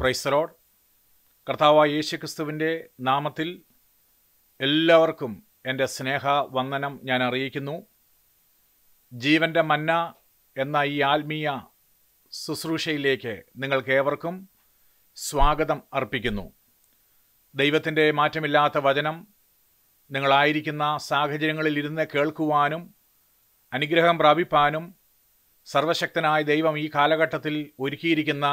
പ്രൈസറോഡ് കർത്താവായ യേശുക്രിസ്തുവിൻ്റെ നാമത്തിൽ എല്ലാവർക്കും എൻ്റെ സ്നേഹ വന്ദനം ഞാൻ അറിയിക്കുന്നു ജീവൻ്റെ മന്ന എന്ന ഈ ആത്മീയ ശുശ്രൂഷയിലേക്ക് നിങ്ങൾക്കേവർക്കും സ്വാഗതം അർപ്പിക്കുന്നു ദൈവത്തിൻ്റെ മാറ്റമില്ലാത്ത വചനം നിങ്ങളായിരിക്കുന്ന സാഹചര്യങ്ങളിൽ ഇരുന്ന് കേൾക്കുവാനും അനുഗ്രഹം പ്രാപിപ്പാനും സർവശക്തനായ ദൈവം ഈ കാലഘട്ടത്തിൽ ഒരുക്കിയിരിക്കുന്ന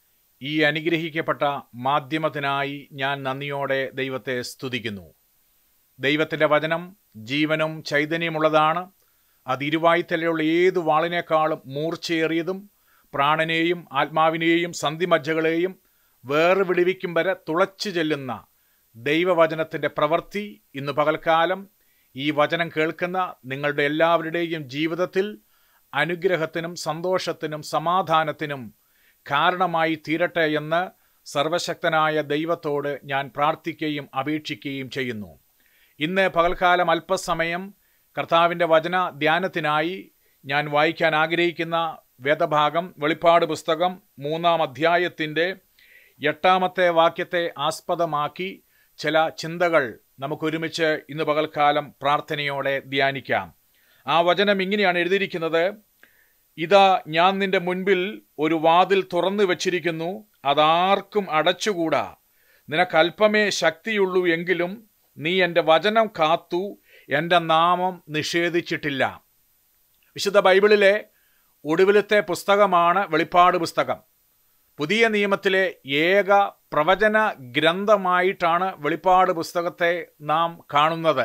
ഈ അനുഗ്രഹിക്കപ്പെട്ട മാധ്യമത്തിനായി ഞാൻ നന്ദിയോടെ ദൈവത്തെ സ്തുതിക്കുന്നു ദൈവത്തിൻ്റെ വചനം ജീവനും ചൈതന്യമുള്ളതാണ് അത് ഇരുവായ്ത്തലയുള്ള ഏത് വാളിനേക്കാളും മൂർച്ചയേറിയതും പ്രാണനെയും ആത്മാവിനെയും സന്ധിമജ്ജകളെയും വേറെ വിടുവിക്കും വരെ തുളച്ചു ചെല്ലുന്ന ദൈവവചനത്തിൻ്റെ പ്രവൃത്തി ഇന്ന് പകൽക്കാലം ഈ വചനം കേൾക്കുന്ന നിങ്ങളുടെ എല്ലാവരുടെയും ജീവിതത്തിൽ അനുഗ്രഹത്തിനും സന്തോഷത്തിനും സമാധാനത്തിനും കാരണമായി തീരട്ടെ എന്ന് സർവശക്തനായ ദൈവത്തോട് ഞാൻ പ്രാർത്ഥിക്കുകയും അപേക്ഷിക്കുകയും ചെയ്യുന്നു ഇന്ന് പകൽക്കാലം അല്പസമയം കർത്താവിൻ്റെ വചന ധ്യാനത്തിനായി ഞാൻ വായിക്കാൻ ആഗ്രഹിക്കുന്ന വേദഭാഗം വെളിപ്പാട് പുസ്തകം മൂന്നാം അധ്യായത്തിൻ്റെ എട്ടാമത്തെ വാക്യത്തെ ആസ്പദമാക്കി ചില ചിന്തകൾ നമുക്കൊരുമിച്ച് ഇന്ന് പകൽക്കാലം പ്രാർത്ഥനയോടെ ധ്യാനിക്കാം ആ വചനം ഇങ്ങനെയാണ് എഴുതിയിരിക്കുന്നത് ഇതാ ഞാൻ നിന്റെ മുൻപിൽ ഒരു വാതിൽ തുറന്നു വച്ചിരിക്കുന്നു അതാർക്കും അടച്ചുകൂടാ നിനക്ക് അല്പമേ ശക്തിയുള്ളൂ എങ്കിലും നീ എൻ്റെ വചനം കാത്തു എൻ്റെ നാമം നിഷേധിച്ചിട്ടില്ല വിശുദ്ധ ബൈബിളിലെ ഒടുവിലത്തെ പുസ്തകമാണ് വെളിപ്പാട് പുസ്തകം പുതിയ നിയമത്തിലെ ഏക പ്രവചന ഗ്രന്ഥമായിട്ടാണ് വെളിപ്പാട് പുസ്തകത്തെ നാം കാണുന്നത്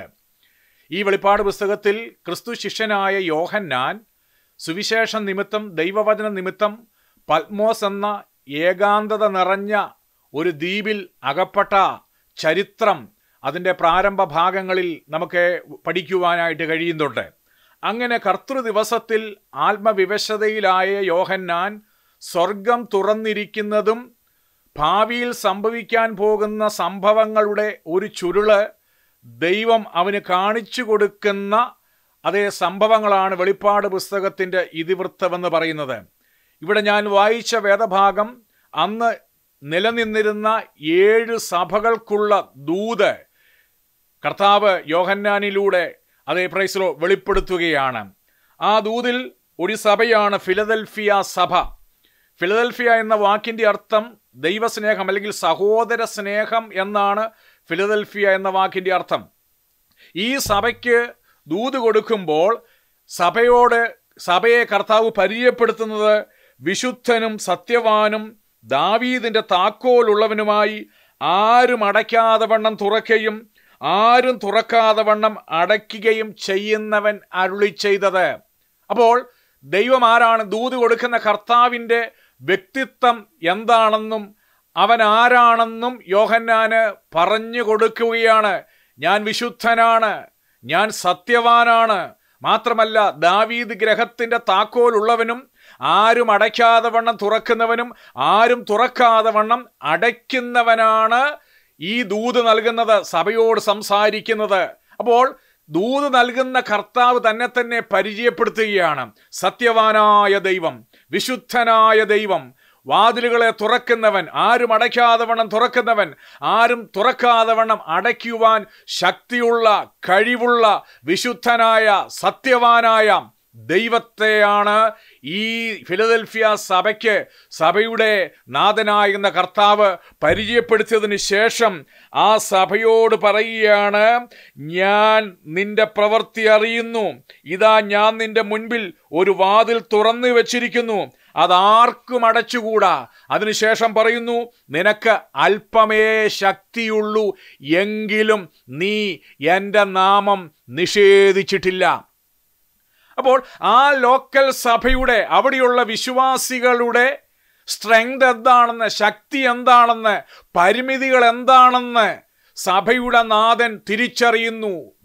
ഈ വെളിപ്പാട് പുസ്തകത്തിൽ ക്രിസ്തു ശിഷ്യനായ യോഹന്നാൻ സുവിശേഷ നിമിത്തം ദൈവവചന നിമിത്തം പത്മോസ് എന്ന ഏകാന്തത നിറഞ്ഞ ഒരു ദ്വീപിൽ അകപ്പെട്ട ചരിത്രം അതിൻ്റെ പ്രാരംഭ ഭാഗങ്ങളിൽ നമുക്ക് പഠിക്കുവാനായിട്ട് കഴിയുന്നുണ്ട് അങ്ങനെ കർത്തൃ ദിവസത്തിൽ ആത്മവിവശതയിലായ യോഹന്നാൻ സ്വർഗം തുറന്നിരിക്കുന്നതും ഭാവിയിൽ സംഭവിക്കാൻ പോകുന്ന സംഭവങ്ങളുടെ ഒരു ചുരുള് ദൈവം അവന് കാണിച്ചു കൊടുക്കുന്ന അതേ സംഭവങ്ങളാണ് വെളിപ്പാട് പുസ്തകത്തിൻ്റെ ഇതിവൃത്തമെന്ന് പറയുന്നത് ഇവിടെ ഞാൻ വായിച്ച വേദഭാഗം അന്ന് നിലനിന്നിരുന്ന ഏഴ് സഭകൾക്കുള്ള ദൂത് കർത്താവ് യോഹന്നാനിലൂടെ അതേ പ്രൈസിലോ വെളിപ്പെടുത്തുകയാണ് ആ ദൂതിൽ ഒരു സഭയാണ് ഫിലദൽഫിയ സഭ ഫിലദൽഫിയ എന്ന വാക്കിൻ്റെ അർത്ഥം ദൈവസ്നേഹം അല്ലെങ്കിൽ സഹോദര സ്നേഹം എന്നാണ് ഫിലദൽഫിയ എന്ന വാക്കിൻ്റെ അർത്ഥം ഈ സഭയ്ക്ക് ദൂത് കൊടുക്കുമ്പോൾ സഭയോട് സഭയെ കർത്താവ് പരിചയപ്പെടുത്തുന്നത് വിശുദ്ധനും സത്യവാനും ദാവീദിന്റെ താക്കോലുള്ളവനുമായി ആരും അടയ്ക്കാതെ വണ്ണം തുറക്കുകയും ആരും തുറക്കാതെ വണ്ണം അടയ്ക്കുകയും ചെയ്യുന്നവൻ അരുളി ചെയ്തത് അപ്പോൾ ദൈവം ആരാണ് ദൂത് കൊടുക്കുന്ന കർത്താവിൻ്റെ വ്യക്തിത്വം എന്താണെന്നും അവൻ ആരാണെന്നും യോഹന്നാന് പറഞ്ഞു കൊടുക്കുകയാണ് ഞാൻ വിശുദ്ധനാണ് ഞാൻ സത്യവാനാണ് മാത്രമല്ല ദാവീദ് ഗ്രഹത്തിന്റെ താക്കോലുള്ളവനും ആരും അടയ്ക്കാതെ വണ്ണം തുറക്കുന്നവനും ആരും തുറക്കാതെ വണ്ണം അടയ്ക്കുന്നവനാണ് ഈ ദൂത് നൽകുന്നത് സഭയോട് സംസാരിക്കുന്നത് അപ്പോൾ ദൂത് നൽകുന്ന കർത്താവ് തന്നെ തന്നെ പരിചയപ്പെടുത്തുകയാണ് സത്യവാനായ ദൈവം വിശുദ്ധനായ ദൈവം വാതിലുകളെ തുറക്കുന്നവൻ ആരും അടയ്ക്കാതെ വണ്ണം തുറക്കുന്നവൻ ആരും തുറക്കാതെ വണ്ണം അടയ്ക്കുവാൻ ശക്തിയുള്ള കഴിവുള്ള വിശുദ്ധനായ സത്യവാനായ ദൈവത്തെയാണ് ഈ ഫിലദൽഫിയ സഭയ്ക്ക് സഭയുടെ നാഥനാകുന്ന കർത്താവ് പരിചയപ്പെടുത്തിയതിന് ശേഷം ആ സഭയോട് പറയുകയാണ് ഞാൻ നിന്റെ പ്രവൃത്തി അറിയുന്നു ഇതാ ഞാൻ നിന്റെ മുൻപിൽ ഒരു വാതിൽ തുറന്നു വെച്ചിരിക്കുന്നു അതാർക്കും അടച്ചുകൂടാ അതിനുശേഷം പറയുന്നു നിനക്ക് അല്പമേ ശക്തിയുള്ളൂ എങ്കിലും നീ എൻ്റെ നാമം നിഷേധിച്ചിട്ടില്ല അപ്പോൾ ആ ലോക്കൽ സഭയുടെ അവിടെയുള്ള വിശ്വാസികളുടെ സ്ട്രെങ്ത് എന്താണെന്ന് ശക്തി എന്താണെന്ന് പരിമിതികൾ എന്താണെന്ന് സഭയുടെ നാഥൻ തിരിച്ചറിയുന്നു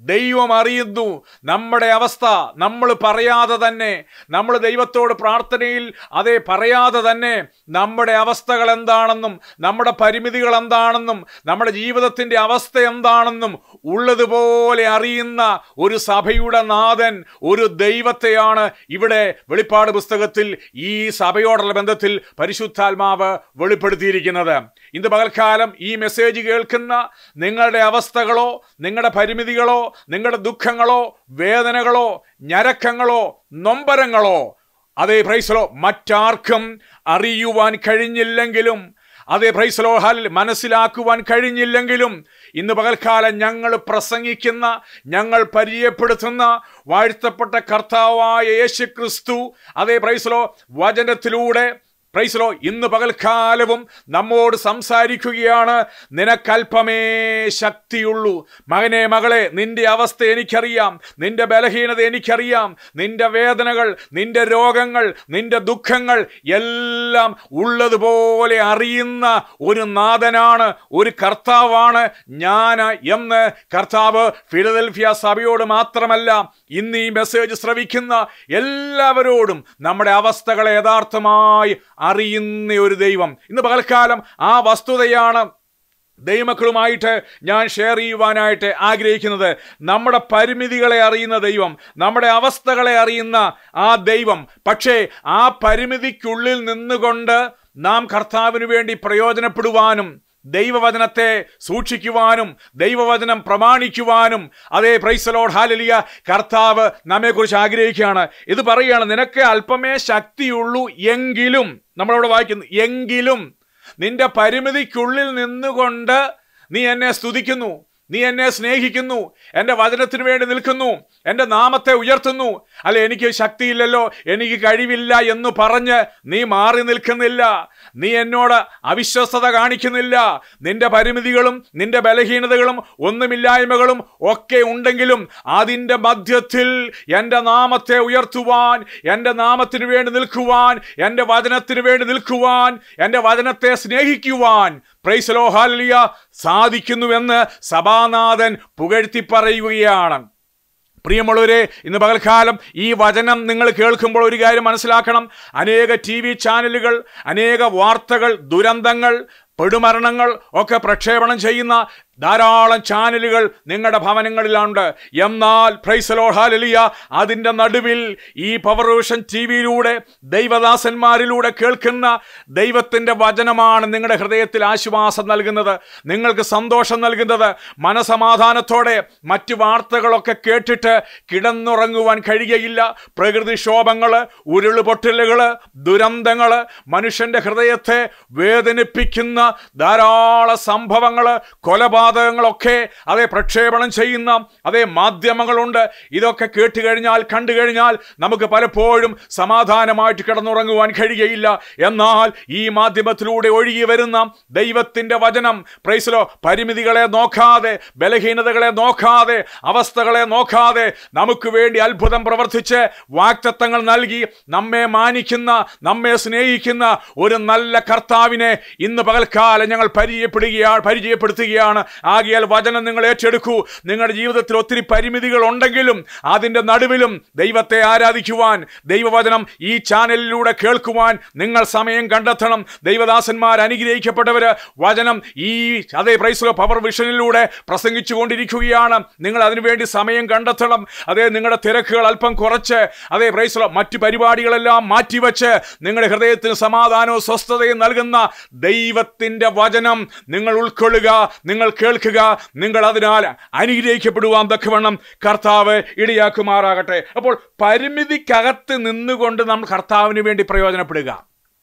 ദൈവം അറിയുന്നു നമ്മുടെ അവസ്ഥ നമ്മൾ പറയാതെ തന്നെ നമ്മൾ ദൈവത്തോട് പ്രാർത്ഥനയിൽ അതേ പറയാതെ തന്നെ നമ്മുടെ അവസ്ഥകൾ എന്താണെന്നും നമ്മുടെ പരിമിതികൾ എന്താണെന്നും നമ്മുടെ ജീവിതത്തിൻ്റെ അവസ്ഥ എന്താണെന്നും ഉള്ളതുപോലെ അറിയുന്ന ഒരു സഭയുടെ നാഥൻ ഒരു ദൈവത്തെയാണ് ഇവിടെ വെളിപ്പാട് പുസ്തകത്തിൽ ഈ സഭയോടുള്ള ബന്ധത്തിൽ പരിശുദ്ധാത്മാവ് വെളിപ്പെടുത്തിയിരിക്കുന്നത് ഇന്ന് പകൽക്കാലം ഈ മെസ്സേജ് കേൾക്കുന്ന നിങ്ങളുടെ അവസ്ഥകളോ നിങ്ങളുടെ പരിമിതികളോ നിങ്ങളുടെ ദുഃഖങ്ങളോ വേദനകളോ ഞരക്കങ്ങളോ നൊമ്പരങ്ങളോ അതേ പ്രൈസലോ മറ്റാർക്കും അറിയുവാൻ കഴിഞ്ഞില്ലെങ്കിലും അതേ പ്രൈസലോ ഹാലിൽ മനസ്സിലാക്കുവാൻ കഴിഞ്ഞില്ലെങ്കിലും ഇന്ന് പകൽക്കാലം ഞങ്ങൾ പ്രസംഗിക്കുന്ന ഞങ്ങൾ പരിചയപ്പെടുത്തുന്ന വാഴ്ത്തപ്പെട്ട കർത്താവായ യേശു ക്രിസ്തു അതേ പ്രൈസലോ വചനത്തിലൂടെ പ്രൈസലോ ഇന്ന് പകൽക്കാലവും നമ്മോട് സംസാരിക്കുകയാണ് നിനക്കൽപ്പമേ ശക്തിയുള്ളൂ മകനെ മകളെ നിന്റെ അവസ്ഥ എനിക്കറിയാം നിന്റെ ബലഹീനത എനിക്കറിയാം നിന്റെ വേദനകൾ നിന്റെ രോഗങ്ങൾ നിന്റെ ദുഃഖങ്ങൾ എല്ലാം ഉള്ളതുപോലെ അറിയുന്ന ഒരു നാഥനാണ് ഒരു കർത്താവാണ് ഞാൻ എന്ന് കർത്താവ് ഫിലദൽഫിയ സഭയോട് മാത്രമല്ല ഇന്ന് ഈ മെസ്സേജ് ശ്രവിക്കുന്ന എല്ലാവരോടും നമ്മുടെ അവസ്ഥകളെ യഥാർത്ഥമായി അറിയുന്ന ഒരു ദൈവം ഇന്ന് പകൽക്കാലം ആ വസ്തുതയാണ് ദൈവമക്കളുമായിട്ട് ഞാൻ ഷെയർ ചെയ്യുവാനായിട്ട് ആഗ്രഹിക്കുന്നത് നമ്മുടെ പരിമിതികളെ അറിയുന്ന ദൈവം നമ്മുടെ അവസ്ഥകളെ അറിയുന്ന ആ ദൈവം പക്ഷേ ആ പരിമിതിക്കുള്ളിൽ നിന്നുകൊണ്ട് നാം കർത്താവിന് വേണ്ടി പ്രയോജനപ്പെടുവാനും ദൈവവചനത്തെ സൂക്ഷിക്കുവാനും ദൈവവചനം പ്രമാണിക്കുവാനും അതേ പ്രൈസലോഡ് ഹാലലിയ കർത്താവ് നമ്മെക്കുറിച്ച് ആഗ്രഹിക്കുകയാണ് ഇത് പറയുകയാണ് നിനക്ക് അല്പമേ ശക്തിയുള്ളൂ എങ്കിലും നമ്മളവിടെ വായിക്കുന്നു എങ്കിലും നിന്റെ പരിമിതിക്കുള്ളിൽ നിന്നുകൊണ്ട് നീ എന്നെ സ്തുതിക്കുന്നു നീ എന്നെ സ്നേഹിക്കുന്നു എൻ്റെ വചനത്തിന് വേണ്ടി നിൽക്കുന്നു എൻ്റെ നാമത്തെ ഉയർത്തുന്നു അല്ല എനിക്ക് ശക്തിയില്ലല്ലോ എനിക്ക് കഴിവില്ല എന്ന് പറഞ്ഞ് നീ മാറി നിൽക്കുന്നില്ല നീ എന്നോട് അവിശ്വസ്തത കാണിക്കുന്നില്ല നിന്റെ പരിമിതികളും നിന്റെ ബലഹീനതകളും ഒന്നുമില്ലായ്മകളും ഒക്കെ ഉണ്ടെങ്കിലും അതിൻ്റെ മധ്യത്തിൽ എൻ്റെ നാമത്തെ ഉയർത്തുവാൻ എൻ്റെ നാമത്തിന് വേണ്ടി നിൽക്കുവാൻ എൻ്റെ വചനത്തിന് വേണ്ടി നിൽക്കുവാൻ എൻ്റെ വചനത്തെ സ്നേഹിക്കുവാൻ പ്രൈസലോ ഹാലിയ സാധിക്കുന്നുവെന്ന് സഭാനാഥൻ പുകഴ്ത്തി പറയുകയാണ് പ്രിയമുള്ളവരെ ഇന്ന് പകൽക്കാലം ഈ വചനം നിങ്ങൾ കേൾക്കുമ്പോൾ ഒരു കാര്യം മനസ്സിലാക്കണം അനേക ടി വി ചാനലുകൾ അനേക വാർത്തകൾ ദുരന്തങ്ങൾ പെടുമരണങ്ങൾ ഒക്കെ പ്രക്ഷേപണം ചെയ്യുന്ന ധാരാളം ചാനലുകൾ നിങ്ങളുടെ ഭവനങ്ങളിലുണ്ട് എന്നാൽ പ്രൈസലോ ഹാലലിയ അതിൻ്റെ നടുവിൽ ഈ പവർ വിഷൻ ടി വിയിലൂടെ ദൈവദാസന്മാരിലൂടെ കേൾക്കുന്ന ദൈവത്തിൻ്റെ വചനമാണ് നിങ്ങളുടെ ഹൃദയത്തിൽ ആശ്വാസം നൽകുന്നത് നിങ്ങൾക്ക് സന്തോഷം നൽകുന്നത് മനസമാധാനത്തോടെ മറ്റു വാർത്തകളൊക്കെ കേട്ടിട്ട് കിടന്നുറങ്ങുവാൻ കഴിയുകയില്ല പ്രകൃതിക്ഷോഭങ്ങൾ ഉരുളുപൊട്ടലുകൾ ദുരന്തങ്ങൾ മനുഷ്യന്റെ ഹൃദയത്തെ വേദനിപ്പിക്കുന്ന ധാരാളം സംഭവങ്ങൾ കൊലപാതകങ്ങളൊക്കെ അതേ പ്രക്ഷേപണം ചെയ്യുന്ന അതേ മാധ്യമങ്ങളുണ്ട് ഇതൊക്കെ കേട്ട് കഴിഞ്ഞാൽ കണ്ടു കഴിഞ്ഞാൽ നമുക്ക് പലപ്പോഴും സമാധാനമായിട്ട് കിടന്നുറങ്ങുവാൻ കഴിയുകയില്ല എന്നാൽ ഈ മാധ്യമത്തിലൂടെ ഒഴുകി വരുന്ന ദൈവത്തിന്റെ വചനം പ്രൈസലോ പരിമിതികളെ നോക്കാതെ ബലഹീനതകളെ നോക്കാതെ അവസ്ഥകളെ നോക്കാതെ നമുക്ക് വേണ്ടി അത്ഭുതം പ്രവർത്തിച്ച് വാക്തത്വങ്ങൾ നൽകി നമ്മെ മാനിക്കുന്ന നമ്മെ സ്നേഹിക്കുന്ന ഒരു നല്ല കർത്താവിനെ ഇന്ന് പകൽക്കാലം ഞങ്ങൾ പരിചയപ്പെടുകയാണ് പരിചയപ്പെടുത്തുകയാണ് ആകിയാൽ വചനം നിങ്ങൾ ഏറ്റെടുക്കൂ നിങ്ങളുടെ ജീവിതത്തിൽ ഒത്തിരി പരിമിതികൾ ഉണ്ടെങ്കിലും അതിൻ്റെ നടുവിലും ദൈവത്തെ ആരാധിക്കുവാൻ ദൈവവചനം ഈ ചാനലിലൂടെ കേൾക്കുവാൻ നിങ്ങൾ സമയം കണ്ടെത്തണം ദൈവദാസന്മാർ അനുഗ്രഹിക്കപ്പെട്ടവര് വചനം ഈ അതേ പ്രൈസിലോ പവർ വിഷനിലൂടെ പ്രസംഗിച്ചു കൊണ്ടിരിക്കുകയാണ് നിങ്ങൾ അതിനുവേണ്ടി സമയം കണ്ടെത്തണം അതേ നിങ്ങളുടെ തിരക്കുകൾ അല്പം കുറച്ച് അതേ പ്രൈസിലോ മറ്റു പരിപാടികളെല്ലാം മാറ്റിവെച്ച് നിങ്ങളുടെ ഹൃദയത്തിന് സമാധാനവും സ്വസ്ഥതയും നൽകുന്ന ദൈവത്തിൻ്റെ വചനം നിങ്ങൾ ഉൾക്കൊള്ളുക നിങ്ങൾ കേൾക്കുക നിങ്ങൾ അതിനാൽ അനുഗ്രഹിക്കപ്പെടുവാൻ തക്കവണ്ണം കർത്താവ് ഇടയാക്കുമാറാകട്ടെ അപ്പോൾ പരിമിതിക്കകത്ത് നിന്നുകൊണ്ട് നമ്മൾ കർത്താവിന് വേണ്ടി പ്രയോജനപ്പെടുക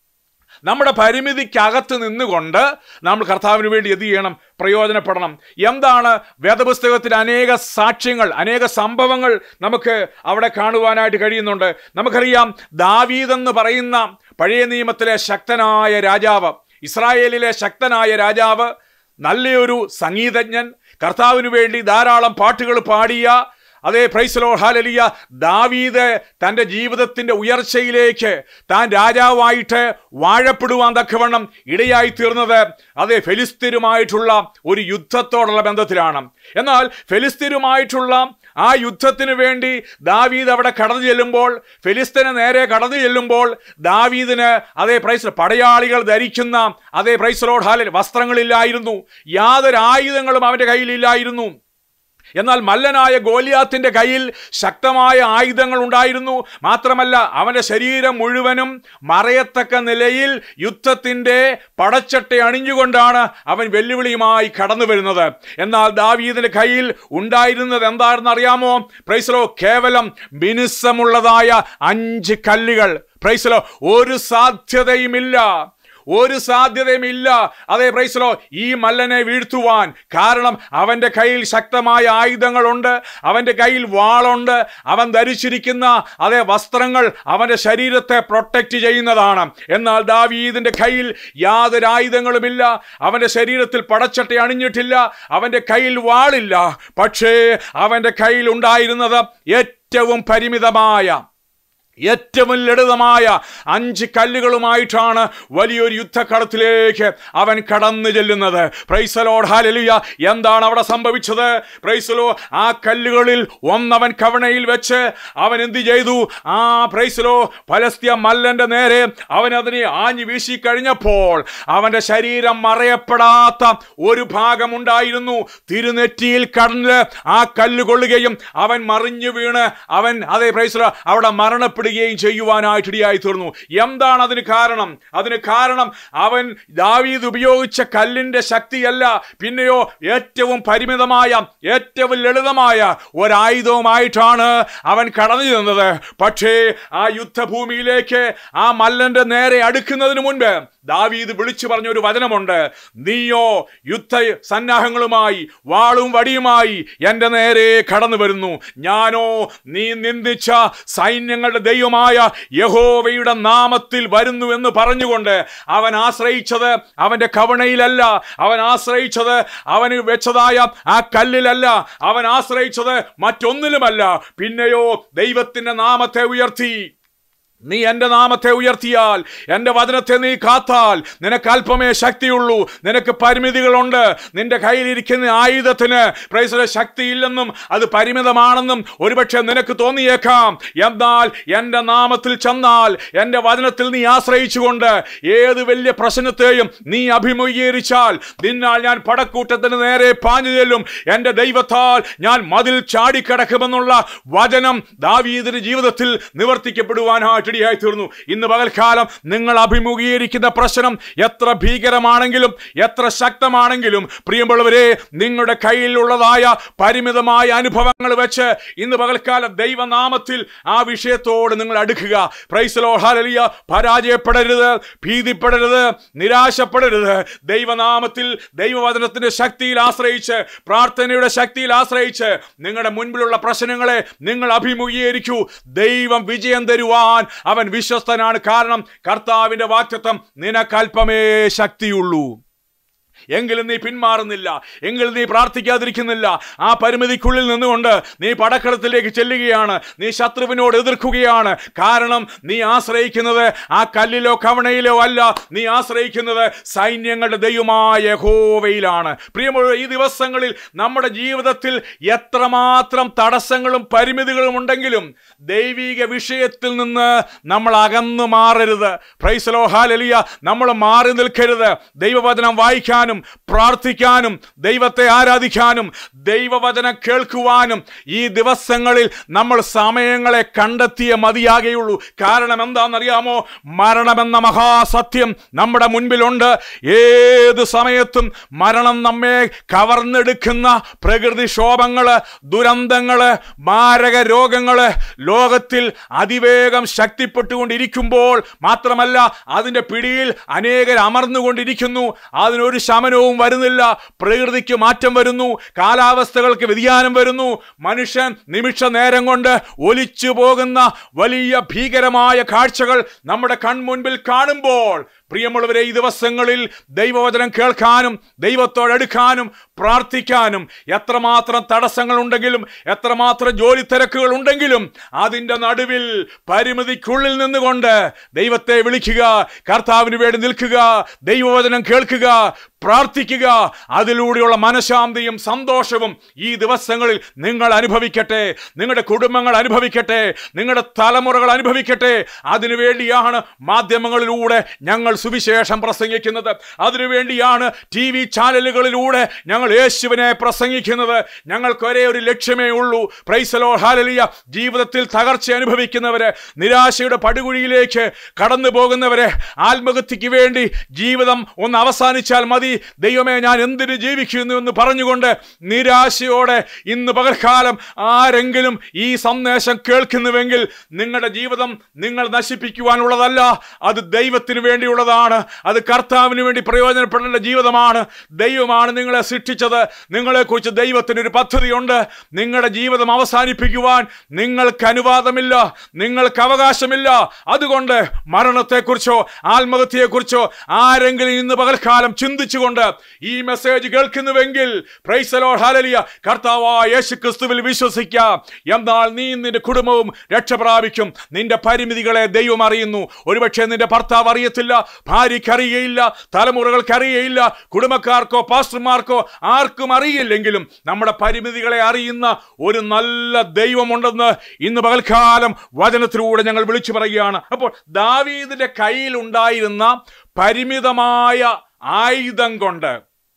നമ്മുടെ പരിമിതിക്കകത്ത് നിന്നുകൊണ്ട് നമ്മൾ കർത്താവിന് വേണ്ടി എന്ത് ചെയ്യണം പ്രയോജനപ്പെടണം എന്താണ് വേദപുസ്തകത്തിൽ അനേക സാക്ഷ്യങ്ങൾ അനേക സംഭവങ്ങൾ നമുക്ക് അവിടെ കാണുവാനായിട്ട് കഴിയുന്നുണ്ട് നമുക്കറിയാം ദാവീദ് എന്ന് പറയുന്ന പഴയ നിയമത്തിലെ ശക്തനായ രാജാവ് ഇസ്രായേലിലെ ശക്തനായ രാജാവ് നല്ലൊരു സംഗീതജ്ഞൻ കർത്താവിന് വേണ്ടി ധാരാളം പാട്ടുകൾ പാടിയ അതേ പ്രൈസലോ ഹാലലിയ ദാവീദ് തൻ്റെ ജീവിതത്തിൻ്റെ ഉയർച്ചയിലേക്ക് താൻ രാജാവായിട്ട് വാഴപ്പെടുവാൻ തക്കവണ്ണം ഇടയായി തീർന്നത് അതേ ഫെലിസ്തീനുമായിട്ടുള്ള ഒരു യുദ്ധത്തോടുള്ള ബന്ധത്തിലാണ് എന്നാൽ ഫെലിസ്തീനുമായിട്ടുള്ള ആ യുദ്ധത്തിന് വേണ്ടി ദാവീദ് അവിടെ കടന്നു ചെല്ലുമ്പോൾ ഫെലിസ്തീന് നേരെ കടന്നു ചെല്ലുമ്പോൾ ദാവീദിന് അതേ പ്രൈസ് പടയാളികൾ ധരിക്കുന്ന അതേ പ്രൈസലോഡ് ഹാലിൽ വസ്ത്രങ്ങളില്ലായിരുന്നു യാതൊരു ആയുധങ്ങളും അവൻ്റെ കയ്യിലില്ലായിരുന്നു എന്നാൽ മല്ലനായ ഗോലിയാത്തിന്റെ കയ്യിൽ ശക്തമായ ആയുധങ്ങൾ ഉണ്ടായിരുന്നു മാത്രമല്ല അവന്റെ ശരീരം മുഴുവനും മറയത്തക്ക നിലയിൽ യുദ്ധത്തിന്റെ പടച്ചട്ട അണിഞ്ഞുകൊണ്ടാണ് അവൻ വെല്ലുവിളിയുമായി കടന്നു വരുന്നത് എന്നാൽ ദാവീദിന്റെ കയ്യിൽ ഉണ്ടായിരുന്നത് എന്താണെന്ന് അറിയാമോ പ്രൈസലോ കേവലം മിനുസമുള്ളതായ അഞ്ച് കല്ലുകൾ പ്രൈസലോ ഒരു സാധ്യതയുമില്ല ഒരു സാധ്യതയുമില്ല അതേ പ്രൈസലോ ഈ മല്ലനെ വീഴ്ത്തുവാൻ കാരണം അവന്റെ കയ്യിൽ ശക്തമായ ആയുധങ്ങളുണ്ട് അവന്റെ കയ്യിൽ വാളുണ്ട് അവൻ ധരിച്ചിരിക്കുന്ന അതേ വസ്ത്രങ്ങൾ അവന്റെ ശരീരത്തെ പ്രൊട്ടക്റ്റ് ചെയ്യുന്നതാണ് എന്നാൽ ദാവീദിന്റെ കയ്യിൽ യാതൊരു ആയുധങ്ങളുമില്ല അവന്റെ ശരീരത്തിൽ പടച്ചട്ട അണിഞ്ഞിട്ടില്ല അവന്റെ കയ്യിൽ വാളില്ല പക്ഷേ അവന്റെ കയ്യിൽ ഉണ്ടായിരുന്നത് ഏറ്റവും പരിമിതമായ ഏറ്റവും ലളിതമായ അഞ്ച് കല്ലുകളുമായിട്ടാണ് വലിയൊരു യുദ്ധക്കളത്തിലേക്ക് അവൻ കടന്നു ചെല്ലുന്നത് പ്രൈസലോഡ് ഹാലലിയ എന്താണ് അവിടെ സംഭവിച്ചത് പ്രൈസലോ ആ കല്ലുകളിൽ ഒന്നവൻ കവണയിൽ വെച്ച് അവൻ എന്ത് ചെയ്തു ആ പ്രൈസലോ പലസ്ത്യ മല്ലന്റെ നേരെ അവൻ അതിനെ ആഞ്ഞു വീശി കഴിഞ്ഞപ്പോൾ അവന്റെ ശരീരം മറയപ്പെടാത്ത ഒരു ഭാഗമുണ്ടായിരുന്നു തിരുനെറ്റിയിൽ കടന്ന് ആ കല്ല് കൊള്ളുകയും അവൻ മറിഞ്ഞു വീണ് അവൻ അതേ പ്രൈസലോ അവിടെ മരണപ്പെടുകയും ചെയ്യുവാനായിട്ട് ഇടയായി തീർന്നു എന്താണ് അതിന് കാരണം അതിന് കാരണം അവൻ ദാവീദ് ഉപയോഗിച്ച കല്ലിന്റെ ശക്തിയല്ല പിന്നെയോ ഏറ്റവും പരിമിതമായ ഏറ്റവും ലളിതമായ ഒരായുധവുമായിട്ടാണ് അവൻ കടന്നു ചെന്നത് പക്ഷേ ആ യുദ്ധഭൂമിയിലേക്ക് ആ മല്ലന്റെ നേരെ അടുക്കുന്നതിന് മുൻപ് ദാവീദ് വിളിച്ചു പറഞ്ഞ ഒരു വചനമുണ്ട് നീയോ യുദ്ധ സന്നാഹങ്ങളുമായി വാളും വടിയുമായി എൻ്റെ നേരെ കടന്നു വരുന്നു ഞാനോ നീ നിന്ദിച്ച സൈന്യങ്ങളുടെ ദൈവമായ യഹോവയുടെ നാമത്തിൽ വരുന്നു എന്ന് പറഞ്ഞുകൊണ്ട് അവൻ ആശ്രയിച്ചത് അവന്റെ കവണയിലല്ല അവൻ ആശ്രയിച്ചത് അവന് വെച്ചതായ ആ കല്ലിലല്ല അവൻ ആശ്രയിച്ചത് മറ്റൊന്നിലുമല്ല പിന്നെയോ ദൈവത്തിന്റെ നാമത്തെ ഉയർത്തി നീ എൻ്റെ നാമത്തെ ഉയർത്തിയാൽ എൻ്റെ വചനത്തെ നീ കാത്താൽ നിനക്ക് അല്പമേ ശക്തിയുള്ളൂ നിനക്ക് പരിമിതികളുണ്ട് നിന്റെ കയ്യിലിരിക്കുന്ന ആയുധത്തിന് പ്രൈസല ശക്തിയില്ലെന്നും അത് പരിമിതമാണെന്നും ഒരുപക്ഷെ നിനക്ക് തോന്നിയേക്കാം എന്നാൽ എൻ്റെ നാമത്തിൽ ചെന്നാൽ എൻ്റെ വചനത്തിൽ നീ ആശ്രയിച്ചുകൊണ്ട് ഏത് വലിയ പ്രശ്നത്തെയും നീ അഭിമുഖീകരിച്ചാൽ നിന്നാൽ ഞാൻ പടക്കൂട്ടത്തിന് നേരെ പാഞ്ഞു ചെല്ലും എൻ്റെ ദൈവത്താൽ ഞാൻ മതിൽ ചാടിക്കിടക്കുമെന്നുള്ള വചനം ദാവീദിന്റെ ജീവിതത്തിൽ നിവർത്തിക്കപ്പെടുവാനായിട്ട് ഇടയായി തീർന്നു ഇന്ന് പകൽക്കാലം നിങ്ങൾ അഭിമുഖീകരിക്കുന്ന പ്രശ്നം എത്ര ഭീകരമാണെങ്കിലും എത്ര ശക്തമാണെങ്കിലും പ്രിയമുള്ളവരെ നിങ്ങളുടെ കയ്യിലുള്ളതായ പരിമിതമായ അനുഭവങ്ങൾ വെച്ച് ഇന്ന് പകൽക്കാലം ദൈവനാമത്തിൽ ആ വിഷയത്തോട് നിങ്ങൾ അടുക്കുക പ്രൈസലോ ഹാലലിയ പരാജയപ്പെടരുത് ഭീതിപ്പെടരുത് നിരാശപ്പെടരുത് ദൈവനാമത്തിൽ ദൈവവചനത്തിന്റെ ശക്തിയിൽ ആശ്രയിച്ച് പ്രാർത്ഥനയുടെ ശക്തിയിൽ ആശ്രയിച്ച് നിങ്ങളുടെ മുൻപിലുള്ള പ്രശ്നങ്ങളെ നിങ്ങൾ അഭിമുഖീകരിക്കൂ ദൈവം വിജയം തരുവാൻ അവൻ വിശ്വസ്തനാണ് കാരണം കർത്താവിന്റെ വാക്തത്വം നിനക്കൽപ്പമേ ശക്തിയുള്ളൂ എങ്കിലും നീ പിന്മാറുന്നില്ല എങ്കിലും നീ പ്രാർത്ഥിക്കാതിരിക്കുന്നില്ല ആ പരിമിതിക്കുള്ളിൽ നിന്നുകൊണ്ട് നീ പടക്കളത്തിലേക്ക് ചെല്ലുകയാണ് നീ ശത്രുവിനോട് എതിർക്കുകയാണ് കാരണം നീ ആശ്രയിക്കുന്നത് ആ കല്ലിലോ കവണയിലോ അല്ല നീ ആശ്രയിക്കുന്നത് സൈന്യങ്ങളുടെ ദൈവമായ യഹോവയിലാണ് പ്രിയമുള്ള ഈ ദിവസങ്ങളിൽ നമ്മുടെ ജീവിതത്തിൽ എത്രമാത്രം തടസ്സങ്ങളും പരിമിതികളും ഉണ്ടെങ്കിലും ദൈവിക വിഷയത്തിൽ നിന്ന് നമ്മൾ അകന്നു മാറരുത് പ്രൈസലോ ഹാലലിയ നമ്മൾ മാറി നിൽക്കരുത് ദൈവവചനം വായിക്കാനും പ്രാർത്ഥിക്കാനും ദൈവത്തെ ആരാധിക്കാനും ദൈവവചനം കേൾക്കുവാനും ഈ ദിവസങ്ങളിൽ നമ്മൾ സമയങ്ങളെ കണ്ടെത്തിയേ മതിയാകെയുള്ളൂ കാരണം എന്താണെന്നറിയാമോ മരണമെന്ന മഹാസത്യം നമ്മുടെ മുൻപിലുണ്ട് ഏത് സമയത്തും മരണം നമ്മെ കവർന്നെടുക്കുന്ന പ്രകൃതിക്ഷോഭങ്ങള് ദുരന്തങ്ങള് മാരക രോഗങ്ങള് ലോകത്തിൽ അതിവേഗം ശക്തിപ്പെട്ടുകൊണ്ടിരിക്കുമ്പോൾ മാത്രമല്ല അതിൻ്റെ പിടിയിൽ അനേകർ അമർന്നുകൊണ്ടിരിക്കുന്നു അതിനൊരു ശമനവും വരുന്നില്ല പ്രകൃതിക്ക് മാറ്റം വരുന്നു കാലാവസ്ഥകൾക്ക് വ്യതിയാനം വരുന്നു മനുഷ്യൻ നിമിഷ നേരം കൊണ്ട് ഒലിച്ചു പോകുന്ന വലിയ ഭീകരമായ കാഴ്ചകൾ നമ്മുടെ കൺമുൻപിൽ കാണുമ്പോൾ പ്രിയമുള്ളവരെ ഈ ദിവസങ്ങളിൽ ദൈവവചനം കേൾക്കാനും ദൈവത്തോടടുക്കാനും പ്രാർത്ഥിക്കാനും എത്രമാത്രം തടസ്സങ്ങൾ ഉണ്ടെങ്കിലും എത്രമാത്രം ജോലി തിരക്കുകൾ ഉണ്ടെങ്കിലും അതിൻ്റെ നടുവിൽ പരിമിതിക്കുള്ളിൽ നിന്നുകൊണ്ട് ദൈവത്തെ വിളിക്കുക കർത്താവിന് വേണ്ടി നിൽക്കുക ദൈവവചനം കേൾക്കുക പ്രാർത്ഥിക്കുക അതിലൂടെയുള്ള മനഃശാന്തിയും സന്തോഷവും ഈ ദിവസങ്ങളിൽ നിങ്ങൾ അനുഭവിക്കട്ടെ നിങ്ങളുടെ കുടുംബങ്ങൾ അനുഭവിക്കട്ടെ നിങ്ങളുടെ തലമുറകൾ അനുഭവിക്കട്ടെ അതിനുവേണ്ടിയാണ് മാധ്യമങ്ങളിലൂടെ ഞങ്ങൾ സുവിശേഷം പ്രസംഗിക്കുന്നത് അതിനുവേണ്ടിയാണ് ടി വി ചാനലുകളിലൂടെ ഞങ്ങൾ യേശുവിനെ പ്രസംഗിക്കുന്നത് ഞങ്ങൾക്ക് ഒരേ ഒരു ലക്ഷ്യമേ ഉള്ളൂ പ്രൈസലോ ഹാലലിയ ജീവിതത്തിൽ തകർച്ച അനുഭവിക്കുന്നവര് നിരാശയുടെ പടുകുഴിയിലേക്ക് കടന്നു പോകുന്നവരെ ആത്മഹത്യക്ക് വേണ്ടി ജീവിതം ഒന്ന് അവസാനിച്ചാൽ മതി ദൈവമേ ഞാൻ എന്തിനു ജീവിക്കുന്നു എന്ന് പറഞ്ഞുകൊണ്ട് നിരാശയോടെ ഇന്ന് പകൽക്കാലം ആരെങ്കിലും ഈ സന്ദേശം കേൾക്കുന്നുവെങ്കിൽ നിങ്ങളുടെ ജീവിതം നിങ്ങൾ നശിപ്പിക്കുവാനുള്ളതല്ല അത് ദൈവത്തിന് വേണ്ടിയുള്ളതാണ് അത് കർത്താവിന് വേണ്ടി പ്രയോജനപ്പെടേണ്ട ജീവിതമാണ് ദൈവമാണ് നിങ്ങളെ സൃഷ്ടിച്ചത് നിങ്ങളെക്കുറിച്ച് ദൈവത്തിനൊരു പദ്ധതിയുണ്ട് നിങ്ങളുടെ ജീവിതം അവസാനിപ്പിക്കുവാൻ നിങ്ങൾക്ക് അനുവാദമില്ല നിങ്ങൾക്ക് അവകാശമില്ല അതുകൊണ്ട് മരണത്തെക്കുറിച്ചോ ആത്മഹത്യയെക്കുറിച്ചോ ആരെങ്കിലും ഇന്ന് പകൽക്കാലം ചിന്തിച്ചുകൊണ്ട് ഈ മെസ്സേജ് കേൾക്കുന്നുവെങ്കിൽ പ്രൈസലോ ഹാലലിയ കർത്താവായ യേശു ക്രിസ്തുവിൽ വിശ്വസിക്കാം എന്നാൽ നീ നിന്റെ കുടുംബവും രക്ഷ പ്രാപിക്കും നിന്റെ പരിമിതികളെ ദൈവം അറിയുന്നു ഒരുപക്ഷെ നിന്റെ ഭർത്താവ് അറിയത്തില്ല ഭാര്യയ്ക്ക് അറിയയില്ല തലമുറകൾക്ക് അറിയയില്ല കുടുംബക്കാർക്കോ പാസ്റ്റർമാർക്കോ ആർക്കും അറിയില്ലെങ്കിലും നമ്മുടെ പരിമിതികളെ അറിയുന്ന ഒരു നല്ല ദൈവമുണ്ടെന്ന് ഇന്ന് പകൽക്കാലം വചനത്തിലൂടെ ഞങ്ങൾ വിളിച്ചു പറയുകയാണ് അപ്പോൾ ദാവീദിന്റെ കയ്യിലുണ്ടായിരുന്ന പരിമിതമായ ആയുധം കൊണ്ട്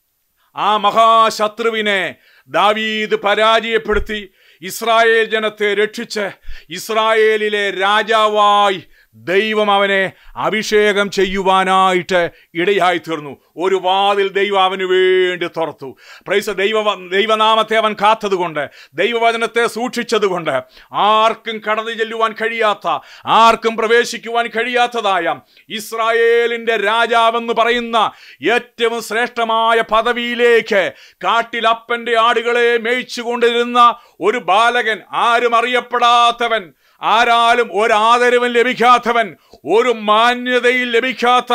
ആ മഹാശത്രുവിനെ ദാവീദ് പരാജയപ്പെടുത്തി ഇസ്രായേൽ ജനത്തെ രക്ഷിച്ച് ഇസ്രായേലിലെ രാജാവായി ദൈവം അവനെ അഭിഷേകം ചെയ്യുവാനായിട്ട് ഇടയായി തീർന്നു ഒരു വാതിൽ ദൈവം അവന് വേണ്ടി തുറത്തു പ്രൈസ് ദൈവ ദൈവനാമത്തെ അവൻ കാത്തതുകൊണ്ട് ദൈവവചനത്തെ സൂക്ഷിച്ചതുകൊണ്ട് ആർക്കും കടന്നു ചെല്ലുവാൻ കഴിയാത്ത ആർക്കും പ്രവേശിക്കുവാൻ കഴിയാത്തതായ ഇസ്രായേലിന്റെ രാജാവെന്ന് പറയുന്ന ഏറ്റവും ശ്രേഷ്ഠമായ പദവിയിലേക്ക് കാട്ടിൽ അപ്പന്റെ ആടുകളെ മേയിച്ചുകൊണ്ടിരുന്ന ഒരു ബാലകൻ ആരും അറിയപ്പെടാത്തവൻ ആരാലും ഒരാദരവും ലഭിക്കാത്തവൻ ഒരു മാന്യതയിൽ ലഭിക്കാത്ത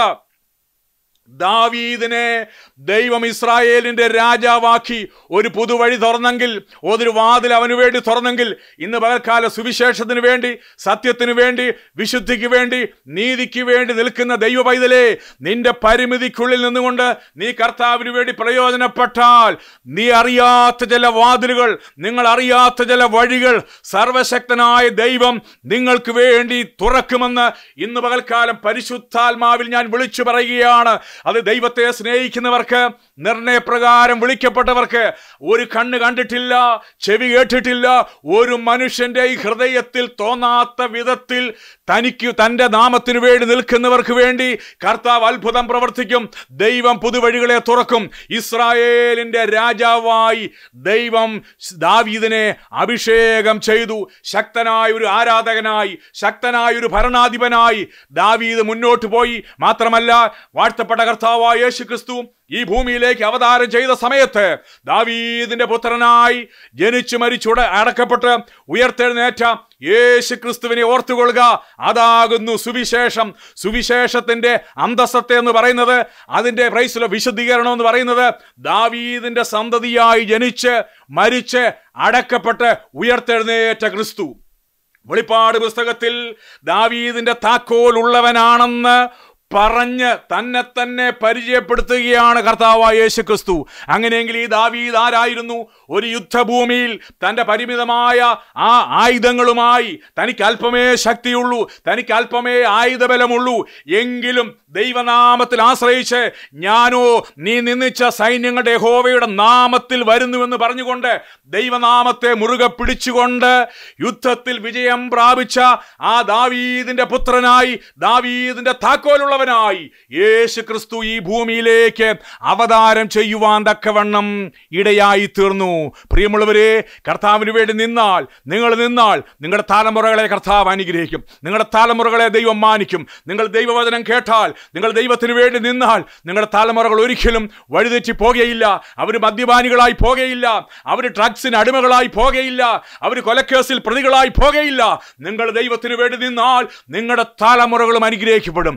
ദാവീദിനെ ദൈവം ഇസ്രായേലിന്റെ രാജാവാക്കി ഒരു പുതുവഴി തുറന്നെങ്കിൽ ഒരു വാതിൽ അവന് വേണ്ടി തുറന്നെങ്കിൽ ഇന്ന് പകൽക്കാല സുവിശേഷത്തിന് വേണ്ടി സത്യത്തിന് വേണ്ടി വിശുദ്ധിക്ക് വേണ്ടി നീതിക്ക് വേണ്ടി നിൽക്കുന്ന ദൈവ പൈതലേ നിന്റെ പരിമിതിക്കുള്ളിൽ നിന്നുകൊണ്ട് നീ കർത്താവിന് വേണ്ടി പ്രയോജനപ്പെട്ടാൽ നീ അറിയാത്ത ചില വാതിലുകൾ നിങ്ങൾ അറിയാത്ത ചില വഴികൾ സർവശക്തനായ ദൈവം നിങ്ങൾക്ക് വേണ്ടി തുറക്കുമെന്ന് ഇന്ന് പകൽക്കാലം പരിശുദ്ധാത്മാവിൽ ഞാൻ വിളിച്ചു പറയുകയാണ് അത് ദൈവത്തെ സ്നേഹിക്കുന്നവർക്ക് നിർണയപ്രകാരം വിളിക്കപ്പെട്ടവർക്ക് ഒരു കണ്ണ് കണ്ടിട്ടില്ല ചെവി കേട്ടിട്ടില്ല ഒരു മനുഷ്യന്റെ ഈ ഹൃദയത്തിൽ തോന്നാത്ത വിധത്തിൽ തനിക്ക് തൻ്റെ നാമത്തിനു വേണ്ടി നിൽക്കുന്നവർക്ക് വേണ്ടി കർത്താവ് അത്ഭുതം പ്രവർത്തിക്കും ദൈവം പുതുവഴികളെ തുറക്കും ഇസ്രായേലിന്റെ രാജാവായി ദൈവം ദാവീദിനെ അഭിഷേകം ചെയ്തു ശക്തനായ ഒരു ആരാധകനായി ശക്തനായ ഒരു ഭരണാധിപനായി ദാവീദ് മുന്നോട്ട് പോയി മാത്രമല്ല വാഴ്ത്തപ്പെട്ട കർത്താവായ യേശു ക്രിസ്തു ഈ ഭൂമിയിലേക്ക് അവതാരം ചെയ്ത സമയത്ത് ദാവീദിന്റെ പുത്രനായി ജനിച്ചു മരിച്ചുട അടക്കപ്പെട്ട് ഉയർത്തെഴുന്നേറ്റ യേശു ക്രിസ്തുവിനെ ഓർത്തുകൊള്ളുക അതാകുന്നു സുവിശേഷം സുവിശേഷത്തിന്റെ അന്തസ്സത്തെ എന്ന് പറയുന്നത് അതിന്റെ പ്രൈസിലെ വിശദീകരണം എന്ന് പറയുന്നത് ദാവീദിന്റെ സന്തതിയായി ജനിച്ച് മരിച്ച് അടക്കപ്പെട്ട് ഉയർത്തെഴുന്നേറ്റ ക്രിസ്തു വെളിപ്പാട് പുസ്തകത്തിൽ ദാവീദിന്റെ താക്കോൽ ഉള്ളവനാണെന്ന് പറഞ്ഞ് തന്നെ തന്നെ പരിചയപ്പെടുത്തുകയാണ് കർത്താവായ യേശു ക്രിസ്തു അങ്ങനെയെങ്കിൽ ഈ ദാവീദ് ആരായിരുന്നു ഒരു യുദ്ധഭൂമിയിൽ തൻ്റെ പരിമിതമായ ആ ആയുധങ്ങളുമായി തനിക്ക് അല്പമേ ശക്തിയുള്ളൂ തനിക്ക് അല്പമേ ആയുധബലമുള്ളൂ എങ്കിലും ദൈവനാമത്തിൽ ആശ്രയിച്ച് ഞാനോ നീ നിന്നിച്ച സൈന്യങ്ങളുടെ യഹോവയുടെ നാമത്തിൽ വരുന്നുവെന്ന് പറഞ്ഞുകൊണ്ട് ദൈവനാമത്തെ മുറുകെ പിടിച്ചുകൊണ്ട് യുദ്ധത്തിൽ വിജയം പ്രാപിച്ച ആ ദാവീദിന്റെ പുത്രനായി ദാവീദിന്റെ താക്കോലുള്ളവനായി യേശു ക്രിസ്തു ഈ ഭൂമിയിലേക്ക് അവതാരം ചെയ്യുവാൻ തക്കവണ്ണം ഇടയായി തീർന്നു പ്രിയമുള്ളവരെ കർത്താവിന് വേണ്ടി നിന്നാൽ നിങ്ങൾ നിന്നാൽ നിങ്ങളുടെ തലമുറകളെ കർത്താവ് അനുഗ്രഹിക്കും നിങ്ങളുടെ തലമുറകളെ ദൈവം മാനിക്കും നിങ്ങൾ ദൈവവചനം കേട്ടാൽ നിങ്ങൾ ദൈവത്തിന് വേണ്ടി നിന്നാൽ നിങ്ങളുടെ തലമുറകൾ ഒരിക്കലും വഴിതെറ്റി പോകുകയില്ല അവർ മദ്യപാനികളായി പോകുകയില്ല അവർ ഡ്രഗ്സിന് അടിമകളായി പോകുകയില്ല അവർ കൊലക്കേസിൽ പ്രതികളായി പോകുകയില്ല നിങ്ങൾ ദൈവത്തിന് വേണ്ടി നിന്നാൽ നിങ്ങളുടെ തലമുറകളും അനുഗ്രഹിക്കപ്പെടും നിങ്ങളൊരു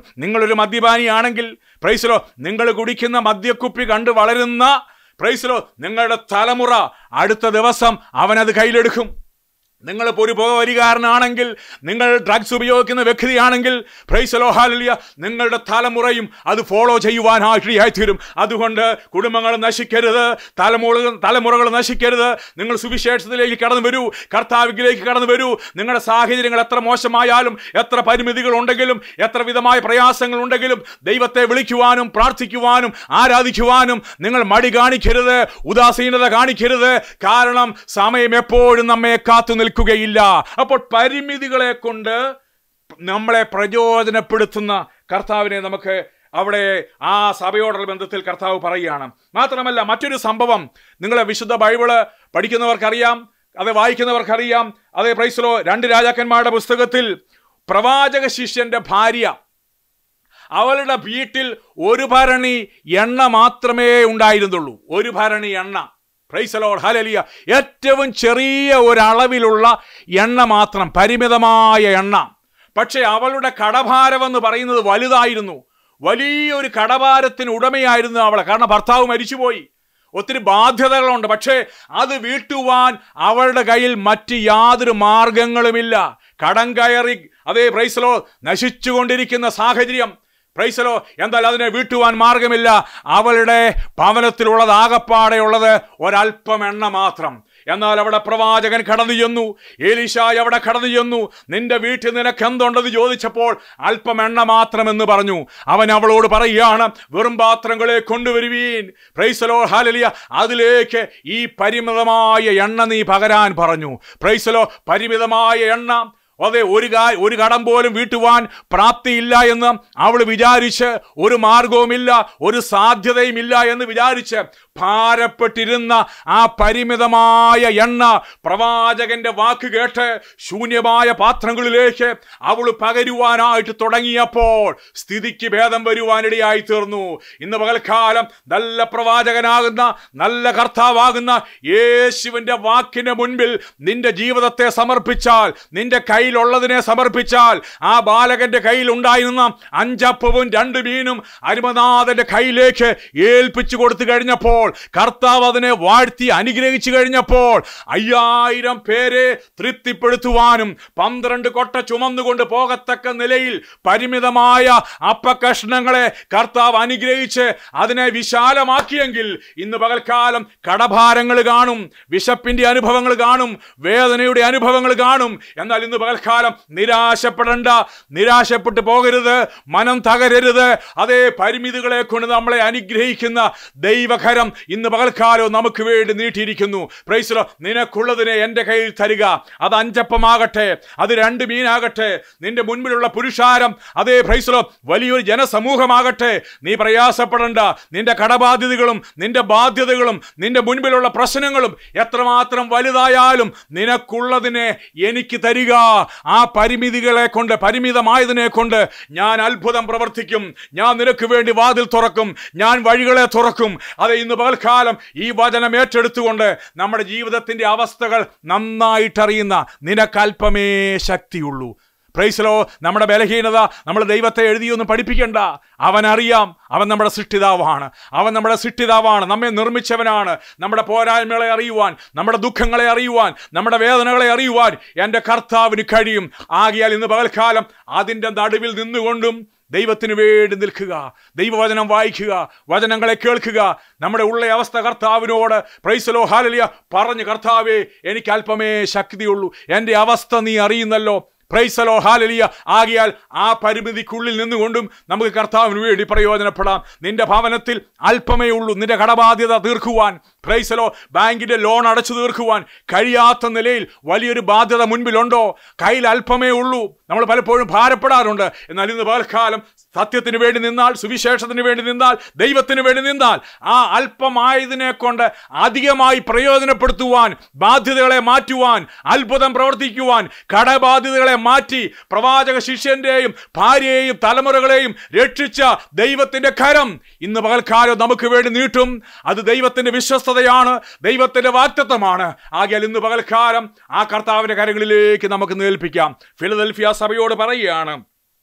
നിങ്ങളൊരു മദ്യപാനിയാണെങ്കിൽ പ്രൈസലോ നിങ്ങൾ കുടിക്കുന്ന മദ്യക്കുപ്പി കണ്ട് വളരുന്ന പ്രൈസലോ നിങ്ങളുടെ തലമുറ അടുത്ത ദിവസം അവനത് കയ്യിലെടുക്കും നിങ്ങളിപ്പോൾ ഒരു പുകവലികാരനാണെങ്കിൽ നിങ്ങൾ ഡ്രഗ്സ് ഉപയോഗിക്കുന്ന വ്യക്തിയാണെങ്കിൽ പ്രൈസലോ ഹാലിയ നിങ്ങളുടെ തലമുറയും അത് ഫോളോ ചെയ്യുവാനായിട്ട് തീരും അതുകൊണ്ട് കുടുംബങ്ങൾ നശിക്കരുത് തലമുറ തലമുറകൾ നശിക്കരുത് നിങ്ങൾ സുവിശേഷത്തിലേക്ക് കടന്നു വരൂ കർത്താവിലേക്ക് കടന്നു വരൂ നിങ്ങളുടെ സാഹചര്യങ്ങൾ എത്ര മോശമായാലും എത്ര പരിമിതികൾ ഉണ്ടെങ്കിലും എത്ര വിധമായ പ്രയാസങ്ങൾ ഉണ്ടെങ്കിലും ദൈവത്തെ വിളിക്കുവാനും പ്രാർത്ഥിക്കുവാനും ആരാധിക്കുവാനും നിങ്ങൾ മടി കാണിക്കരുത് ഉദാസീനത കാണിക്കരുത് കാരണം സമയം എപ്പോഴും നമ്മെ കാത്തു നിൽക്കുകയില്ല അപ്പോൾ പരിമിതികളെ കൊണ്ട് നമ്മളെ പ്രചോദനപ്പെടുത്തുന്ന കർത്താവിനെ നമുക്ക് അവിടെ ആ സഭയോടുള്ള ബന്ധത്തിൽ കർത്താവ് പറയുകയാണ് മാത്രമല്ല മറ്റൊരു സംഭവം നിങ്ങളെ വിശുദ്ധ ബൈബിള് പഠിക്കുന്നവർക്കറിയാം അത് വായിക്കുന്നവർക്കറിയാം അതേ പ്രൈസലോ രണ്ട് രാജാക്കന്മാരുടെ പുസ്തകത്തിൽ പ്രവാചക ശിഷ്യന്റെ ഭാര്യ അവളുടെ വീട്ടിൽ ഒരു ഭരണി എണ്ണ മാത്രമേ ഉണ്ടായിരുന്നുള്ളൂ ഒരു ഭരണി എണ്ണ പ്രൈസലോഡ് ഹലലിയ ഏറ്റവും ചെറിയ ഒരളവിലുള്ള എണ്ണ മാത്രം പരിമിതമായ എണ്ണ പക്ഷേ അവളുടെ കടഭാരമെന്ന് പറയുന്നത് വലുതായിരുന്നു വലിയൊരു കടഭാരത്തിന് ഉടമയായിരുന്നു അവളെ കാരണം ഭർത്താവ് മരിച്ചുപോയി ഒത്തിരി ബാധ്യതകളുണ്ട് പക്ഷേ അത് വീട്ടുവാൻ അവളുടെ കയ്യിൽ മറ്റ് യാതൊരു മാർഗങ്ങളുമില്ല കടം കയറി അതേ പ്രൈസലോ നശിച്ചുകൊണ്ടിരിക്കുന്ന സാഹചര്യം പ്രൈസലോ എന്നാൽ അതിനെ വീട്ടുവാൻ മാർഗമില്ല അവളുടെ ഭവനത്തിലുള്ളത് ആകപ്പാടെയുള്ളത് ഒരല്പം എണ്ണ മാത്രം എന്നാൽ അവിടെ പ്രവാചകൻ കടന്നു ചെന്നു ഏലിശായ് അവിടെ കടന്നു ചെന്നു നിന്റെ വീട്ടിൽ നിനക്ക് എന്തുണ്ടെന്ന് ചോദിച്ചപ്പോൾ അല്പം എണ്ണ മാത്രമെന്ന് പറഞ്ഞു അവൻ അവളോട് പറയുകയാണ് വെറും പാത്രങ്ങളെ കൊണ്ടുവരുവീൻ പ്രൈസലോ ഹാലലിയ അതിലേക്ക് ഈ പരിമിതമായ എണ്ണ നീ പകരാൻ പറഞ്ഞു പ്രൈസലോ പരിമിതമായ എണ്ണ അതെ ഒരു കാ ഒരു കടം പോലും വീട്ടുവാൻ പ്രാപ്തിയില്ല എന്ന് അവൾ വിചാരിച്ച് ഒരു മാർഗവുമില്ല ഒരു സാധ്യതയുമില്ല എന്ന് വിചാരിച്ച് ഭാരപ്പെട്ടിരുന്ന ആ പരിമിതമായ എണ്ണ പ്രവാചകന്റെ വാക്ക് കേട്ട് ശൂന്യമായ പാത്രങ്ങളിലേക്ക് അവൾ പകരുവാനായിട്ട് തുടങ്ങിയപ്പോൾ സ്ഥിതിക്ക് ഭേദം വരുവാനിടയായി തീർന്നു ഇന്ന് പകൽക്കാലം നല്ല പ്രവാചകനാകുന്ന നല്ല കർത്താവാകുന്ന യേശുവിന്റെ വാക്കിന് മുൻപിൽ നിന്റെ ജീവിതത്തെ സമർപ്പിച്ചാൽ നിന്റെ കയ്യിലുള്ളതിനെ സമർപ്പിച്ചാൽ ആ ബാലകന്റെ കയ്യിൽ ഉണ്ടായിരുന്ന അഞ്ചപ്പവും രണ്ട് മീനും അരുമനാഥന്റെ കയ്യിലേക്ക് ഏൽപ്പിച്ചു കൊടുത്തു കഴിഞ്ഞപ്പോൾ കർത്താവ് അതിനെ വാഴ്ത്തി അനുഗ്രഹിച്ചു കഴിഞ്ഞപ്പോൾ അയ്യായിരം പേരെ തൃപ്തിപ്പെടുത്തുവാനും പന്ത്രണ്ട് കൊട്ട ചുമന്നുകൊണ്ട് പോകത്തക്ക നിലയിൽ പരിമിതമായ അപ്പകഷ്ണങ്ങളെ കർത്താവ് അനുഗ്രഹിച്ച് അതിനെ വിശാലമാക്കിയെങ്കിൽ ഇന്ന് പകൽക്കാലം കടഭാരങ്ങൾ കാണും വിശപ്പിന്റെ അനുഭവങ്ങൾ കാണും വേദനയുടെ അനുഭവങ്ങൾ കാണും എന്നാൽ ഇന്ന് പകൽക്കാലം നിരാശപ്പെടേണ്ട നിരാശപ്പെട്ടു പോകരുത് മനം തകരരുത് അതേ പരിമിതികളെ കൊണ്ട് നമ്മളെ അനുഗ്രഹിക്കുന്ന ദൈവകരം ഇന്ന് പകൽക്കാലവും നമുക്ക് വേണ്ടി നീട്ടിയിരിക്കുന്നു പ്രൈസലോ നിനക്കുള്ളതിനെ എൻ്റെ കയ്യിൽ തരിക അത് അഞ്ചപ്പമാകട്ടെ അത് രണ്ട് മീനാകട്ടെ നിന്റെ മുൻപിലുള്ള പുരുഷാരം അതേ പ്രൈസലോ വലിയൊരു ജനസമൂഹമാകട്ടെ നീ പ്രയാസപ്പെടേണ്ട നിന്റെ കടബാധ്യതകളും നിന്റെ ബാധ്യതകളും നിന്റെ മുൻപിലുള്ള പ്രശ്നങ്ങളും എത്രമാത്രം വലുതായാലും നിനക്കുള്ളതിനെ എനിക്ക് തരിക ആ പരിമിതികളെ കൊണ്ട് പരിമിതമായതിനെ കൊണ്ട് ഞാൻ അത്ഭുതം പ്രവർത്തിക്കും ഞാൻ നിനക്ക് വേണ്ടി വാതിൽ തുറക്കും ഞാൻ വഴികളെ തുറക്കും അത് ഇന്ന് പകൽക്കാലം ഈ വചനം ഏറ്റെടുത്തുകൊണ്ട് നമ്മുടെ ജീവിതത്തിന്റെ അവസ്ഥകൾ നന്നായിട്ടറിയുന്ന നിനക്കല്പമേ ശക്തിയുള്ളൂ പ്രൈസലോ നമ്മുടെ ബലഹീനത നമ്മൾ ദൈവത്തെ എഴുതിയൊന്നും പഠിപ്പിക്കണ്ട അവൻ അറിയാം അവൻ നമ്മുടെ സൃഷ്ടിതാവാണ് അവൻ നമ്മുടെ സൃഷ്ടിതാവാണ് നമ്മെ നിർമ്മിച്ചവനാണ് നമ്മുടെ പോരായ്മകളെ അറിയുവാൻ നമ്മുടെ ദുഃഖങ്ങളെ അറിയുവാൻ നമ്മുടെ വേദനകളെ അറിയുവാൻ എൻ്റെ കർത്താവിന് കഴിയും ആകിയാൽ ഇന്ന് പകൽക്കാലം അതിൻ്റെ നടുവിൽ നിന്നുകൊണ്ടും ദൈവത്തിന് വേണ്ടി നിൽക്കുക ദൈവവചനം വായിക്കുക വചനങ്ങളെ കേൾക്കുക നമ്മുടെ ഉള്ള അവസ്ഥ കർത്താവിനോട് പ്രൈസലോ ഹാലലിയ പറഞ്ഞ് കർത്താവേ എനിക്ക് അല്പമേ ശക്തിയുള്ളൂ എൻ്റെ അവസ്ഥ നീ അറിയുന്നല്ലോ പ്രൈസലോ ഹാലലിയ ആകിയാൽ ആ പരിമിതിക്കുള്ളിൽ നിന്നുകൊണ്ടും നമുക്ക് കർത്താവിന് വേണ്ടി പ്രയോജനപ്പെടാം നിന്റെ ഭവനത്തിൽ അല്പമേ ഉള്ളൂ നിന്റെ കടബാധ്യത തീർക്കുവാൻ പ്രൈസലോ ബാങ്കിന്റെ ലോൺ അടച്ചു തീർക്കുവാൻ കഴിയാത്ത നിലയിൽ വലിയൊരു ബാധ്യത മുൻപിലുണ്ടോ കയ്യിൽ അല്പമേ ഉള്ളൂ നമ്മൾ പലപ്പോഴും ഭാരപ്പെടാറുണ്ട് എന്നാൽ ഇന്ന് പകൽക്കാലം സത്യത്തിന് വേണ്ടി നിന്നാൽ സുവിശേഷത്തിന് വേണ്ടി നിന്നാൽ ദൈവത്തിന് വേണ്ടി നിന്നാൽ ആ അല്പമായതിനെ കൊണ്ട് അധികമായി പ്രയോജനപ്പെടുത്തുവാൻ ബാധ്യതകളെ മാറ്റുവാൻ അത്ഭുതം പ്രവർത്തിക്കുവാൻ കടബാധ്യതകളെ മാറ്റി പ്രവാചക ശിഷ്യന്റെയും ഭാര്യയെയും തലമുറകളെയും രക്ഷിച്ച ദൈവത്തിന്റെ കരം ഇന്ന് പകൽക്കാലം നമുക്ക് വേണ്ടി നീട്ടും അത് ദൈവത്തിന്റെ വിശ്വസ്തതയാണ് ദൈവത്തിന്റെ വാക്തത്വമാണ് ആകിയാൽ ഇന്ന് പകൽക്കാലം ആ കർത്താവിന്റെ കരങ്ങളിലേക്ക് നമുക്ക് നേൽപ്പിക്കാം ഫിലദൽഫിയ സഭയോട് പറയുകയാണ്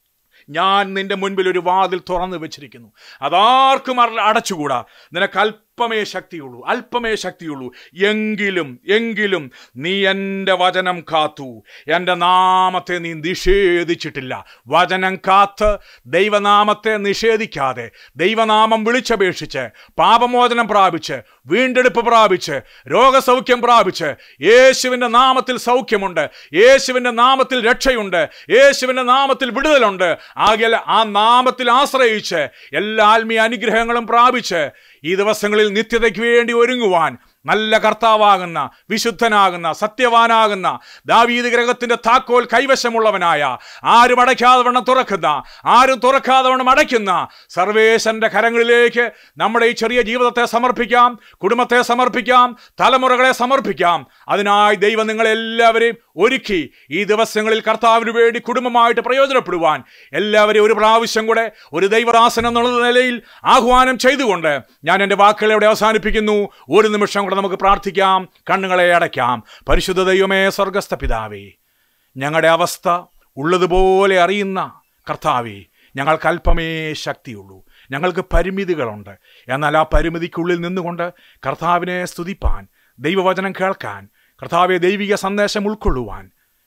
ഞാൻ നിന്റെ മുൻപിൽ ഒരു വാതിൽ തുറന്നു വെച്ചിരിക്കുന്നു അതാർക്കും അറ- അടച്ചുകൂടാ നിനക്ക് അല്പമേ ശക്തിയുള്ളൂ അല്പമേ ശക്തിയുള്ളൂ എങ്കിലും എങ്കിലും നീ എൻ്റെ വചനം കാത്തു എൻ്റെ നാമത്തെ നീ നിഷേധിച്ചിട്ടില്ല വചനം കാത്ത് ദൈവനാമത്തെ നിഷേധിക്കാതെ ദൈവനാമം വിളിച്ചപേക്ഷിച്ച് പാപമോചനം പ്രാപിച്ച് വീണ്ടെടുപ്പ് പ്രാപിച്ച് രോഗസൗഖ്യം പ്രാപിച്ച് യേശുവിൻ്റെ നാമത്തിൽ സൗഖ്യമുണ്ട് യേശുവിൻ്റെ നാമത്തിൽ രക്ഷയുണ്ട് യേശുവിൻ്റെ നാമത്തിൽ വിടുതലുണ്ട് ആകയാൽ ആ നാമത്തിൽ ആശ്രയിച്ച് എല്ലാ ആത്മീയ അനുഗ്രഹങ്ങളും പ്രാപിച്ച് ഈ ദിവസങ്ങളിൽ നിത്യതയ്ക്ക് വേണ്ടി ഒരുങ്ങുവാൻ നല്ല കർത്താവാകുന്ന വിശുദ്ധനാകുന്ന സത്യവാനാകുന്ന ദാവീദ് ഗ്രഹത്തിന്റെ താക്കോൽ കൈവശമുള്ളവനായ ആരും അടയ്ക്കാതെ വണ്ണം തുറക്കുന്ന ആരും തുറക്കാതെ വണ്ണം അടയ്ക്കുന്ന സർവേശന്റെ കരങ്ങളിലേക്ക് നമ്മുടെ ഈ ചെറിയ ജീവിതത്തെ സമർപ്പിക്കാം കുടുംബത്തെ സമർപ്പിക്കാം തലമുറകളെ സമർപ്പിക്കാം അതിനായി ദൈവം നിങ്ങളെല്ലാവരെയും ഒരുക്കി ഈ ദിവസങ്ങളിൽ കർത്താവിന് വേണ്ടി കുടുംബമായിട്ട് പ്രയോജനപ്പെടുവാൻ എല്ലാവരെയും ഒരു പ്രാവശ്യം കൂടെ ഒരു ദൈവദാസൻ എന്നുള്ള നിലയിൽ ആഹ്വാനം ചെയ്തുകൊണ്ട് ഞാൻ എൻ്റെ വാക്കുകളെ ഇവിടെ അവസാനിപ്പിക്കുന്നു ഒരു നിമിഷം കൂടെ നമുക്ക് പ്രാർത്ഥിക്കാം കണ്ണുകളെ അടയ്ക്കാം പരിശുദ്ധ ദൈവമേ സ്വർഗസ്ഥ പിതാവേ ഞങ്ങളുടെ അവസ്ഥ ഉള്ളതുപോലെ അറിയുന്ന കർത്താവേ ഞങ്ങൾക്ക് അല്പമേ ശക്തിയുള്ളൂ ഞങ്ങൾക്ക് പരിമിതികളുണ്ട് എന്നാൽ ആ പരിമിതിക്കുള്ളിൽ നിന്നുകൊണ്ട് കർത്താവിനെ സ്തുതിപ്പാൻ ദൈവവചനം കേൾക്കാൻ കർത്താവെ ദൈവിക സന്ദേശം ഉൾക്കൊള്ളുവാൻ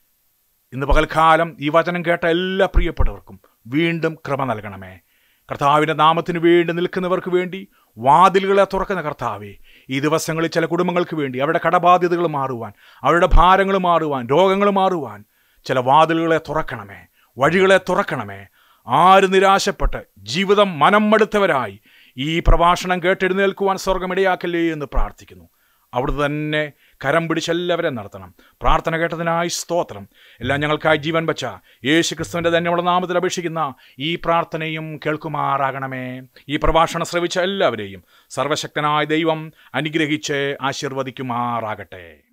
ഇന്ന് പകൽക്കാലം ഈ വചനം കേട്ട എല്ലാ പ്രിയപ്പെട്ടവർക്കും വീണ്ടും കൃപ നൽകണമേ കർത്താവിൻ്റെ നാമത്തിന് വേണ്ടി നിൽക്കുന്നവർക്ക് വേണ്ടി വാതിലുകളെ തുറക്കുന്ന കർത്താവെ ഈ ദിവസങ്ങളിൽ ചില കുടുംബങ്ങൾക്ക് വേണ്ടി അവരുടെ കടബാധ്യതകൾ മാറുവാൻ അവരുടെ ഭാരങ്ങൾ മാറുവാൻ രോഗങ്ങൾ മാറുവാൻ ചില വാതിലുകളെ തുറക്കണമേ വഴികളെ തുറക്കണമേ ആര് നിരാശപ്പെട്ട് ജീവിതം മനം മടുത്തവരായി ഈ പ്രഭാഷണം കേട്ടെഴുന്നേൽക്കുവാൻ സ്വർഗമിടയാക്കല്ലേ എന്ന് പ്രാർത്ഥിക്കുന്നു അവിടുന്ന് തന്നെ കരം പിടിച്ചെല്ലാവരെ നടത്തണം പ്രാർത്ഥന കേട്ടതിനായി സ്തോത്രം എല്ലാം ഞങ്ങൾക്കായി ജീവൻ വച്ച യേശു ക്രിസ്തുവിൻ്റെ തന്നെയുള്ള നാമത്തിൽ അപേക്ഷിക്കുന്ന ഈ പ്രാർത്ഥനയും കേൾക്കുമാറാകണമേ ഈ പ്രഭാഷണം ശ്രവിച്ച എല്ലാവരെയും സർവശക്തനായ ദൈവം അനുഗ്രഹിച്ച് ആശീർവദിക്കുമാറാകട്ടെ